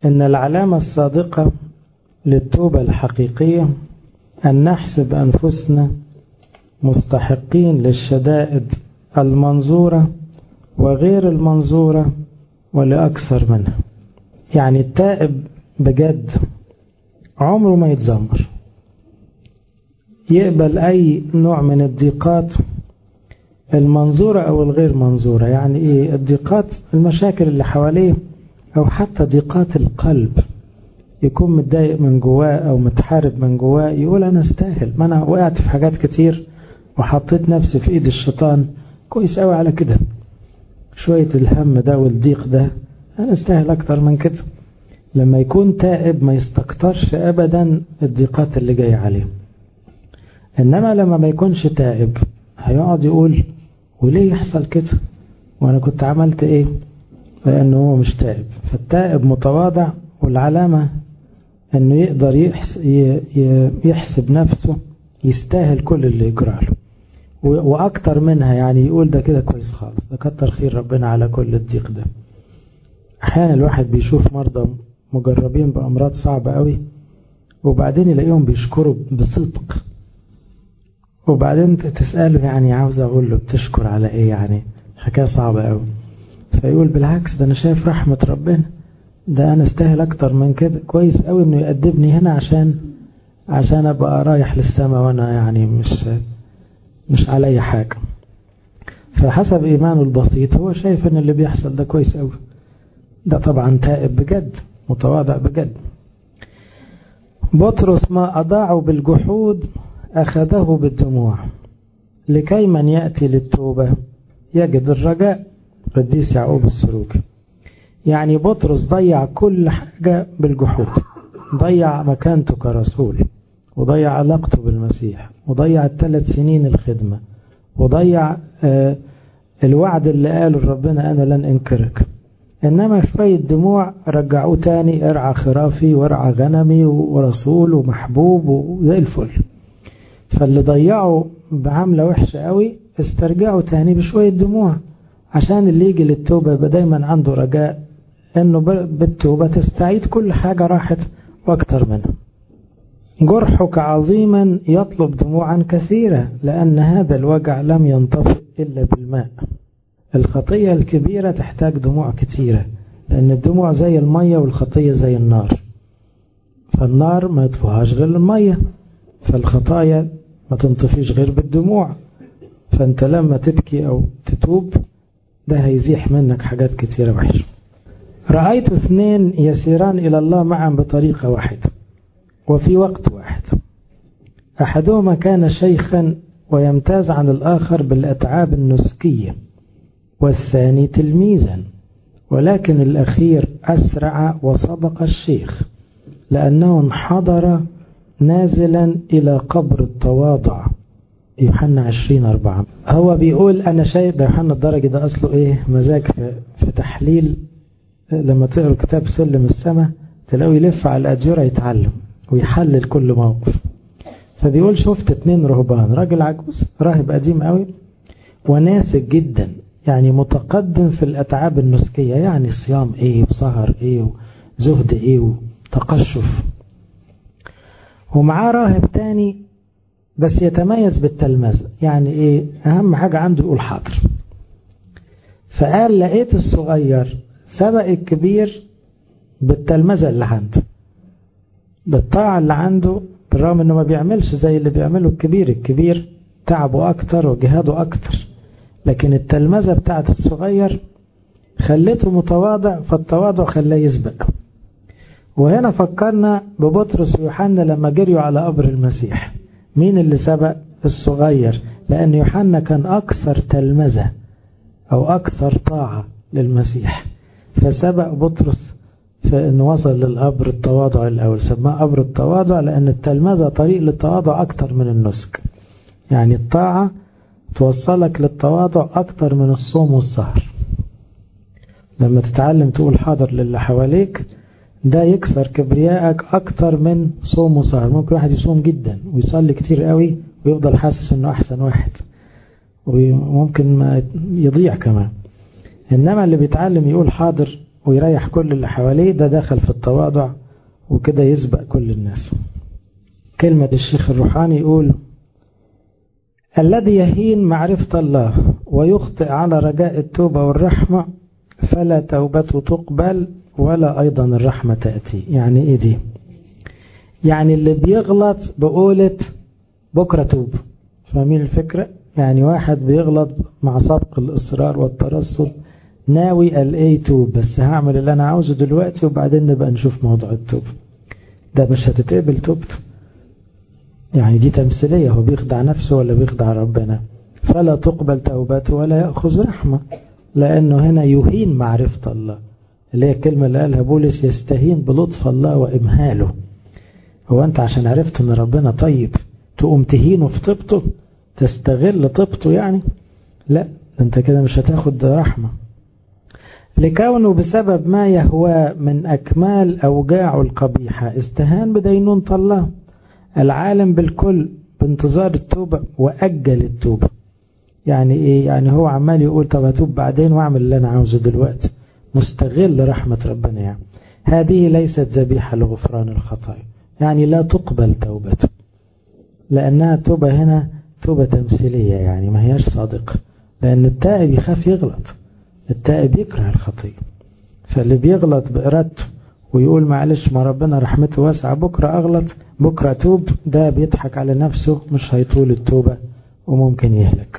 إن العلامة الصادقة للتوبة الحقيقية أن نحسب أنفسنا مستحقين للشدائد المنظورة وغير المنظورة ولأكثر منها يعني التائب بجد عمره ما يتذمر يقبل أي نوع من الضيقات المنظورة أو الغير منظورة يعني إيه الضيقات المشاكل اللي حواليه أو حتى ضيقات القلب يكون متضايق من جواه أو متحارب من جواه يقول أنا استاهل ما أنا وقعت في حاجات كتير وحطيت نفسي في إيد الشيطان كويس قوي على كده شوية الهم ده والضيق ده أنا استاهل أكتر من كده لما يكون تائب ما يستكترش أبدا الضيقات اللي جاية عليه إنما لما ما يكونش تائب هيقعد يقول وليه يحصل كده وأنا كنت عملت إيه لأنه هو مش تائب فالتائب متواضع والعلامة أنه يقدر يحسب نفسه يستاهل كل اللي يجرى له وأكتر منها يعني يقول ده كده كويس خالص ده كتر خير ربنا على كل الضيق ده أحيانا الواحد بيشوف مرضى مجربين بأمراض صعبة قوي وبعدين يلاقيهم بيشكروا بصدق وبعدين تسأله يعني عاوز أقول له بتشكر على إيه يعني حكاية صعبة قوي فيقول بالعكس ده أنا شايف رحمة ربنا ده أنا استاهل أكتر من كده كويس قوي إنه يقدمني هنا عشان عشان أبقى رايح للسماء وأنا يعني مش مش علي حاجة فحسب إيمانه البسيط هو شايف إن اللي بيحصل ده كويس قوي ده طبعا تائب بجد متواضع بجد بطرس ما أضاعوا بالجحود أخذه بالدموع لكي من يأتي للتوبة يجد الرجاء قديس يعقوب السلوكي يعني بطرس ضيع كل حاجة بالجحود ضيع مكانته كرسول وضيع علاقته بالمسيح وضيع الثلاث سنين الخدمة وضيع آه الوعد اللي قاله ربنا أنا لن أنكرك إنما شوية دموع رجعوه تاني ارعى خرافي وارعى غنمي ورسول ومحبوب وزي الفل فاللي ضيعوا بعملة وحشة قوي استرجعوا تاني بشوية دموع عشان اللي يجي للتوبة يبقى دايما عنده رجاء انه بالتوبة تستعيد كل حاجة راحت واكتر منها جرحك عظيما يطلب دموعا كثيرة لأن هذا الوجع لم ينطفئ إلا بالماء الخطية الكبيرة تحتاج دموع كثيرة لأن الدموع زي المية والخطية زي النار فالنار ما يطفوهاش غير المية فالخطايا ما تنطفيش غير بالدموع فانت لما تبكي أو تتوب ده هيزيح منك حاجات كثيرة وحشة رأيت اثنين يسيران إلى الله معا بطريقة واحدة وفي وقت واحد أحدهما كان شيخا ويمتاز عن الآخر بالأتعاب النسكية والثاني تلميذا ولكن الأخير أسرع وسبق الشيخ لأنه انحدر نازلا إلى قبر التواضع يوحنا عشرين أربعة هو بيقول أنا شايف ده يوحنا الدرجة ده أصله إيه مزاج في, في تحليل لما تقرأ كتاب سلم السماء تلاقوا يلف على الأديرة يتعلم ويحلل كل موقف فبيقول شفت اتنين رهبان راجل عجوز راهب قديم قوي وناسك جدا يعني متقدم في الأتعاب النسكية يعني صيام ايه وسهر ايه وزهد ايه وتقشف ومعاه راهب تاني بس يتميز بالتلمذة يعني ايه اهم حاجة عنده يقول حاضر فقال لقيت الصغير سبق الكبير بالتلمذة اللي عنده بالطاعة اللي عنده بالرغم انه ما بيعملش زي اللي بيعمله الكبير الكبير تعبه اكتر وجهاده اكتر لكن التلمذة بتاعت الصغير خلته متواضع فالتواضع خلاه يسبق وهنا فكرنا ببطرس ويوحنا لما جريوا على قبر المسيح مين اللي سبق الصغير لأن يوحنا كان أكثر تلمذة أو أكثر طاعة للمسيح فسبق بطرس في أنه وصل للقبر التواضع الأول سماه قبر التواضع لأن التلمذة طريق للتواضع أكثر من النسك يعني الطاعة توصلك للتواضع أكثر من الصوم والسهر لما تتعلم تقول حاضر للي حواليك ده يكسر كبريائك أكتر من صوم وسهر ممكن واحد يصوم جدا ويصلي كتير قوي ويفضل حاسس انه أحسن واحد وممكن ما يضيع كمان إنما اللي بيتعلم يقول حاضر ويريح كل اللي حواليه ده دخل في التواضع وكده يسبق كل الناس كلمة الشيخ الروحاني يقول الذي يهين معرفة الله ويخطئ على رجاء التوبة والرحمة فلا توبته تقبل ولا أيضا الرحمة تأتي يعني إيه دي يعني اللي بيغلط بقولة بكرة توب فاهمين الفكرة يعني واحد بيغلط مع سبق الإصرار والترصد ناوي قال ايه توب بس هعمل اللي انا عاوزه دلوقتي وبعدين نبقى نشوف موضوع التوب ده مش هتتقبل توبته يعني دي تمثيلية هو بيخدع نفسه ولا بيخدع ربنا فلا تقبل توبته ولا يأخذ رحمة لأنه هنا يهين معرفة الله اللي هي الكلمة اللي قالها بولس يستهين بلطف الله وإمهاله هو أنت عشان عرفت أن ربنا طيب تقوم تهينه في طيبته تستغل طيبته يعني لا أنت كده مش هتاخد رحمة لكونه بسبب ما يهوى من أكمال أوجاعه القبيحة استهان بدينونة الله العالم بالكل بانتظار التوبة وأجل التوبة يعني إيه يعني هو عمال يقول طب هتوب بعدين وأعمل اللي أنا عاوزه دلوقتي مستغل رحمة ربنا يعني هذه ليست ذبيحة لغفران الخطايا يعني لا تقبل توبته لأنها توبة هنا توبة تمثيلية يعني ما هياش صادقة لأن التائب يخاف يغلط التائب يكره الخطية فاللي بيغلط بإرادته ويقول معلش ما ربنا رحمته واسعة بكرة أغلط بكرة توب ده بيضحك على نفسه مش هيطول التوبة وممكن يهلك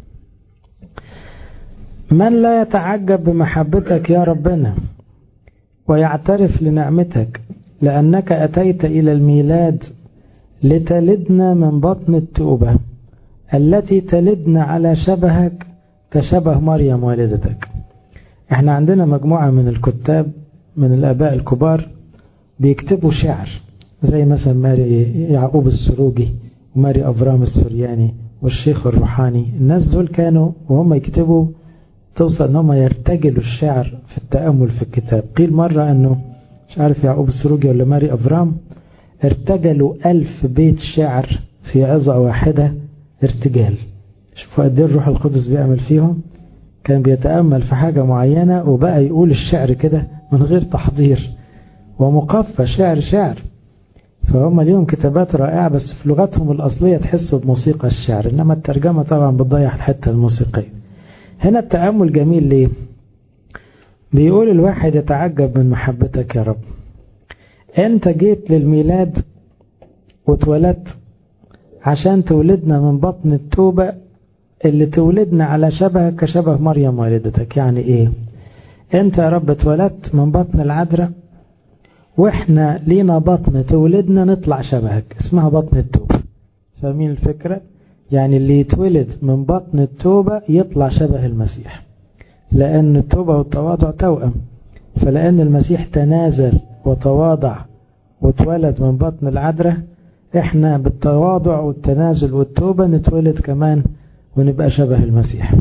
من لا يتعجب بمحبتك يا ربنا ويعترف لنعمتك لأنك أتيت إلى الميلاد لتلدنا من بطن التوبة التي تلدنا على شبهك كشبه مريم والدتك احنا عندنا مجموعة من الكتاب من الآباء الكبار بيكتبوا شعر زي مثلا ماري يعقوب السروجي وماري أفرام السرياني والشيخ الروحاني الناس دول كانوا وهم يكتبوا توصل ان هم يرتجلوا الشعر في التأمل في الكتاب قيل مرة انه مش عارف يعقوب السروجي ولا ماري أفرام ارتجلوا ألف بيت شعر في عظة واحدة ارتجال شوفوا قد ايه الروح القدس بيعمل فيهم كان بيتأمل في حاجة معينة وبقى يقول الشعر كده من غير تحضير ومقفى شعر شعر فهم ليهم كتابات رائعة بس في لغتهم الأصلية تحسوا بموسيقى الشعر إنما الترجمة طبعا بتضيع الحتة الموسيقية هنا التأمل جميل ليه بيقول الواحد يتعجب من محبتك يا رب انت جيت للميلاد واتولدت عشان تولدنا من بطن التوبة اللي تولدنا على شبهك كشبه مريم والدتك يعني ايه انت يا رب اتولدت من بطن العذراء واحنا لينا بطن تولدنا نطلع شبهك اسمها بطن التوبة فاهمين الفكرة يعني اللي يتولد من بطن التوبة يطلع شبه المسيح لأن التوبة والتواضع توأم فلأن المسيح تنازل وتواضع واتولد من بطن العذراء احنا بالتواضع والتنازل والتوبة نتولد كمان ونبقى شبه المسيح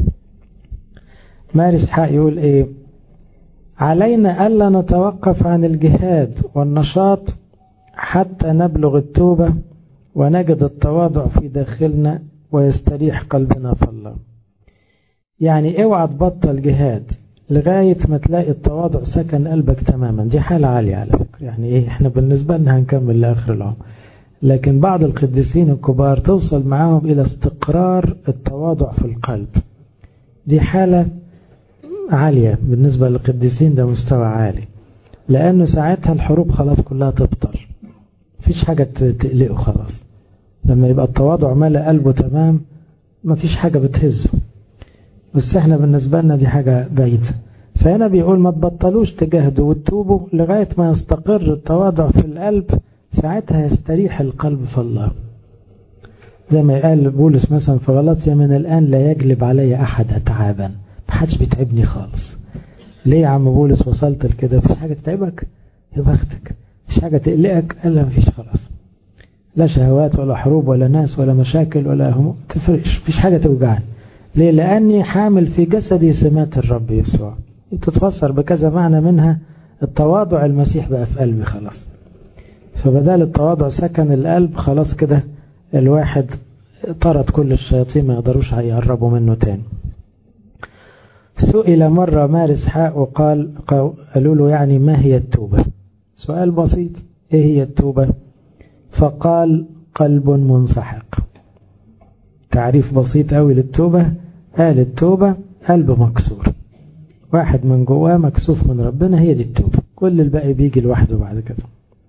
مارس حق يقول ايه علينا ألا نتوقف عن الجهاد والنشاط حتى نبلغ التوبة ونجد التواضع في داخلنا ويستريح قلبنا في الله يعني اوعى تبطل جهاد لغاية ما تلاقي التواضع سكن قلبك تماما دي حالة عالية على فكرة يعني ايه احنا بالنسبة لنا هنكمل لآخر العمر لكن بعض القديسين الكبار توصل معاهم إلى استقرار التواضع في القلب دي حالة عالية بالنسبة للقديسين ده مستوى عالي لأنه ساعتها الحروب خلاص كلها تبطل مفيش حاجة تقلقه خلاص لما يبقى التواضع ملأ قلبه تمام مفيش حاجة بتهزه بس احنا بالنسبة لنا دي حاجة بعيدة فهنا بيقول ما تبطلوش تجاهدوا وتتوبوا لغاية ما يستقر التواضع في القلب ساعتها يستريح القلب في الله زي ما قال بولس مثلا في غلطيا من الآن لا يجلب علي أحد أتعابا محدش بيتعبني خالص ليه يا عم بولس وصلت لكده مفيش حاجة تتعبك يا بختك مفيش حاجة تقلقك قال مفيش خلاص لا شهوات ولا حروب ولا ناس ولا مشاكل ولا هم تفرقش مفيش حاجة توجعني ليه لأني حامل في جسدي سمات الرب يسوع تتفسر بكذا معنى منها التواضع المسيح بقى في قلبي خلاص فبدال التواضع سكن القلب خلاص كده الواحد طرد كل الشياطين ما يقدروش هيقربوا منه تاني سئل مرة مارس حق وقال قالوا له يعني ما هي التوبة سؤال بسيط ايه هي التوبة فقال قلب منسحق تعريف بسيط قوي للتوبة قال التوبة قلب مكسور واحد من جواه مكسوف من ربنا هي دي التوبة كل الباقي بيجي لوحده بعد كده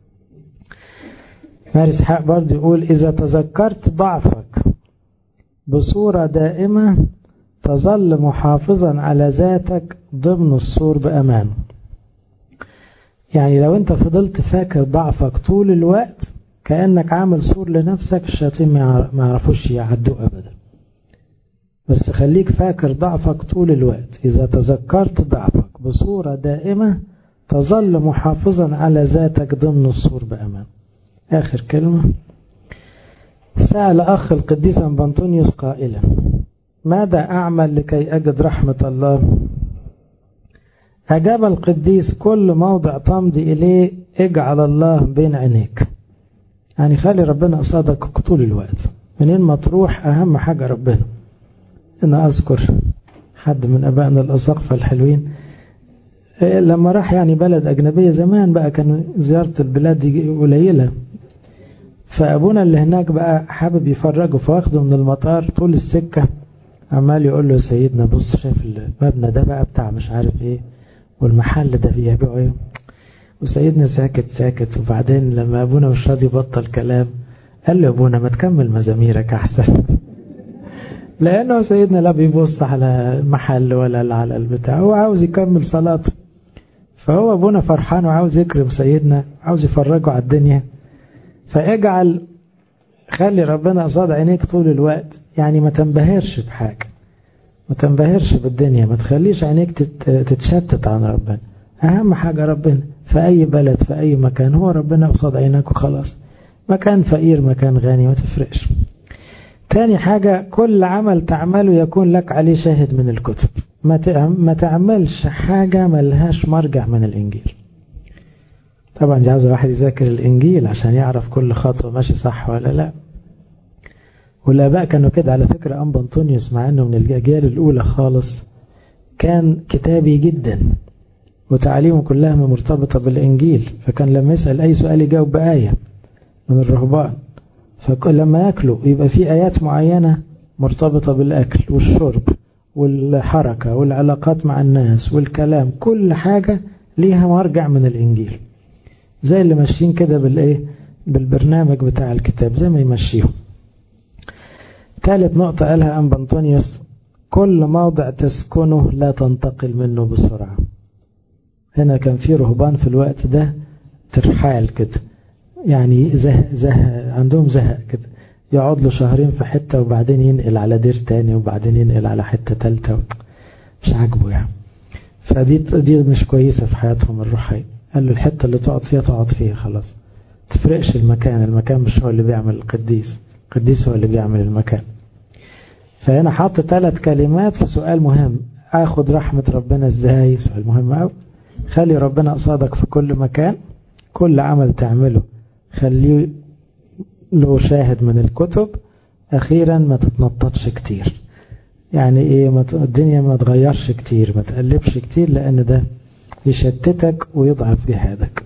مارس حق برضه يقول إذا تذكرت ضعفك بصورة دائمة تظل محافظا على ذاتك ضمن السور بأمان يعني لو انت فضلت فاكر ضعفك طول الوقت كأنك عامل سور لنفسك الشياطين ما يعرفوش يعدوه أبدا بس خليك فاكر ضعفك طول الوقت إذا تذكرت ضعفك بصورة دائمة تظل محافظا على ذاتك ضمن السور بأمان آخر كلمة سأل أخ القديس بنطونيوس قائلا ماذا أعمل لكي أجد رحمة الله أجاب القديس كل موضع تمضي إليه اجعل الله بين عينيك يعني خلي ربنا قصادك طول الوقت منين ما تروح أهم حاجة ربنا أنا أذكر حد من أبائنا الأساقفة الحلوين لما راح يعني بلد أجنبية زمان بقى كان زيارة البلاد دي قليلة فأبونا اللي هناك بقى حابب يفرجه فواخده من المطار طول السكة عمال يقول له سيدنا بص شايف المبنى ده بقى بتاع مش عارف ايه والمحل ده بيبيعوا ايه وسيدنا ساكت ساكت وبعدين لما ابونا مش راضي يبطل كلام قال له ابونا ما تكمل مزاميرك احسن لانه سيدنا لا بيبص على المحل ولا على البتاع هو عاوز يكمل صلاته فهو ابونا فرحان وعاوز يكرم سيدنا عاوز يفرجه على الدنيا فاجعل خلي ربنا قصاد عينيك طول الوقت يعني ما تنبهرش بحاجة ما تنبهرش بالدنيا ما تخليش عينيك تتشتت عن ربنا أهم حاجة ربنا في أي بلد في أي مكان هو ربنا قصاد عينك وخلاص مكان فقير مكان غني ما تفرقش تاني حاجة كل عمل تعمله يكون لك عليه شاهد من الكتب ما تعملش حاجة ملهاش مرجع من الإنجيل طبعا دي عاوز واحد يذاكر الإنجيل عشان يعرف كل خطوة ماشي صح ولا لا والآباء كانوا كده على فكرة أنبا أنطونيوس مع أنه من الأجيال الأولى خالص كان كتابي جدا وتعليمه كلها مرتبطة بالإنجيل فكان لما يسأل أي سؤال يجاوب بآية من الرهبان فلما يأكلوا يبقى في آيات معينة مرتبطة بالأكل والشرب والحركة والعلاقات مع الناس والكلام كل حاجة ليها مرجع من الإنجيل زي اللي ماشيين كده بالإيه بالبرنامج بتاع الكتاب زي ما يمشيهم ثالث نقطة قالها أم بنطونيوس كل موضع تسكنه لا تنتقل منه بسرعة هنا كان في رهبان في الوقت ده ترحال كده يعني زه زه عندهم زهق كده يقعد له شهرين في حتة وبعدين ينقل على دير تاني وبعدين ينقل على حتة تالتة مش عاجبه يعني فدي دي مش كويسة في حياتهم الروحية قال له الحتة اللي تقعد فيها تقعد فيها خلاص تفرقش المكان المكان مش هو اللي بيعمل القديس القديس هو اللي بيعمل المكان فهنا حط ثلاث كلمات في سؤال مهم اخد رحمة ربنا ازاي سؤال مهم قوي خلي ربنا قصادك في كل مكان كل عمل تعمله خليه له شاهد من الكتب اخيرا ما تتنططش كتير يعني ايه ما الدنيا ما تغيرش كتير ما تقلبش كتير لان ده يشتتك ويضعف جهادك